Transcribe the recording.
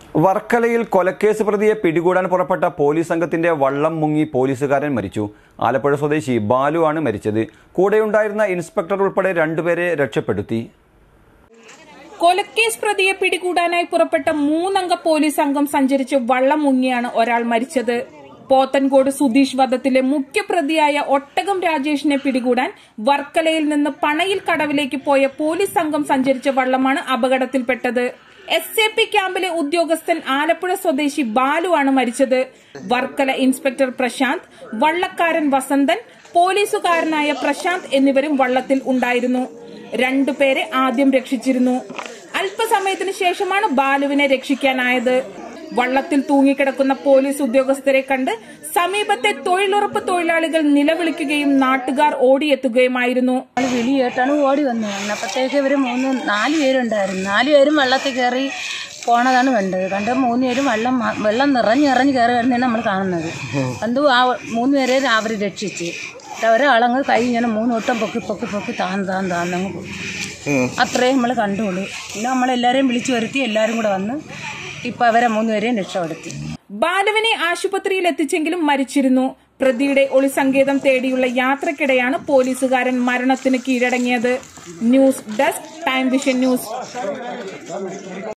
വർക്കലയിൽ കൊലക്കേസ് പ്രതിയെ പിടികൂടാൻ പുറപ്പെട്ട പോലീസ് സംഘത്തിന്റെ വള്ളം മുങ്ങി പോലീസുകാരൻ മരിച്ചു ആലപ്പുഴ സ്വദേശി ബാലു ആണ് മരിച്ചത് കൂടെയുണ്ടായിരുന്ന ഇൻസ്പെക്ടർ ഉൾപ്പെടെ രണ്ടുപേരെ രക്ഷപ്പെടുത്തി കൊലക്കേസ് പ്രതിയെ പിടികൂടാനായി പുറപ്പെട്ട മൂന്നംഗ പോലീസ് സംഘം സഞ്ചരിച്ച് വള്ളം മുങ്ങിയാണ് ഒരാൾ മരിച്ചത് പോത്തൻകോട് സുധീഷ് വധത്തിലെ മുഖ്യപ്രതിയായ ഒട്ടകം രാജേഷിനെ പിടികൂടാൻ വർക്കലയിൽ നിന്ന് പണയിൽ കടവിലേക്ക് പോയ പോലീസ് സംഘം സഞ്ചരിച്ച വള്ളമാണ് അപകടത്തിൽപ്പെട്ടത് എസ് എ പി ക്യാമ്പിലെ ഉദ്യോഗസ്ഥൻ ആലപ്പുഴ സ്വദേശി ബാലു ആണ് മരിച്ചത് വർക്കല ഇൻസ്പെക്ടർ പ്രശാന്ത് വള്ളക്കാരൻ വസന്തൻ പോലീസുകാരനായ പ്രശാന്ത് എന്നിവരും വള്ളത്തിൽ ഉണ്ടായിരുന്നു രണ്ടുപേരെ ആദ്യം രക്ഷിച്ചിരുന്നു അല്പസമയത്തിന് ശേഷമാണ് ബാലുവിനെ രക്ഷിക്കാനായത് വള്ളത്തിൽ തൂങ്ങിക്കിടക്കുന്ന പോലീസ് ഉദ്യോഗസ്ഥരെ കണ്ട് സമീപത്തെ തൊഴിലുറപ്പ് തൊഴിലാളികൾ നിലവിളിക്കുകയും നാട്ടുകാർ ഓടിയെത്തുകയുമായിരുന്നു ഞങ്ങൾ വിളി കേട്ടാണ് ഓടി വന്നത് വന്നപ്പോഴത്തേക്ക് ഇവർ മൂന്ന് നാല് പേരുണ്ടായിരുന്നു നാല് പേരും വെള്ളത്തിൽ കയറി പോണതാണ് കണ്ടത് കണ്ട് മൂന്ന് പേരും വെള്ളം മ- വെള്ളം നിറഞ്ഞ് നിറഞ്ഞ് കയറി വരുന്നതാണ് നമ്മൾ കാണുന്നത് എന്തു ആ മൂന്ന് പേരെ അവർ രക്ഷിച്ച് എന്നിട്ട് ഒരാളങ്ങ് കൈ ഇങ്ങനെ മൂന്ന് വട്ടം പൊക്കി പൊക്കി പൊക്കി താന്ന് താന്ന് താന്നങ്ങ് പോയി അത്രയും നമ്മൾ കണ്ടുള്ളൂ പിന്നെ നമ്മളെല്ലാവരെയും വിളിച്ചു വരുത്തി എല്ലാവരും കൂടെ വന്ന് ഇപ്പം അവരെ മൂന്ന് പേരെയും രക്ഷപ്പെടുത്തി ബാലുവിനെ ആശുപത്രിയിൽ എത്തിച്ചെങ്കിലും മരിച്ചിരുന്നു പ്രതിയുടെ ഒളിസങ്കേതം തേടിയുള്ള യാത്രക്കിടെയാണ് പോലീസുകാരൻ മരണത്തിന് കീഴടങ്ങിയത് news desk Time Vision news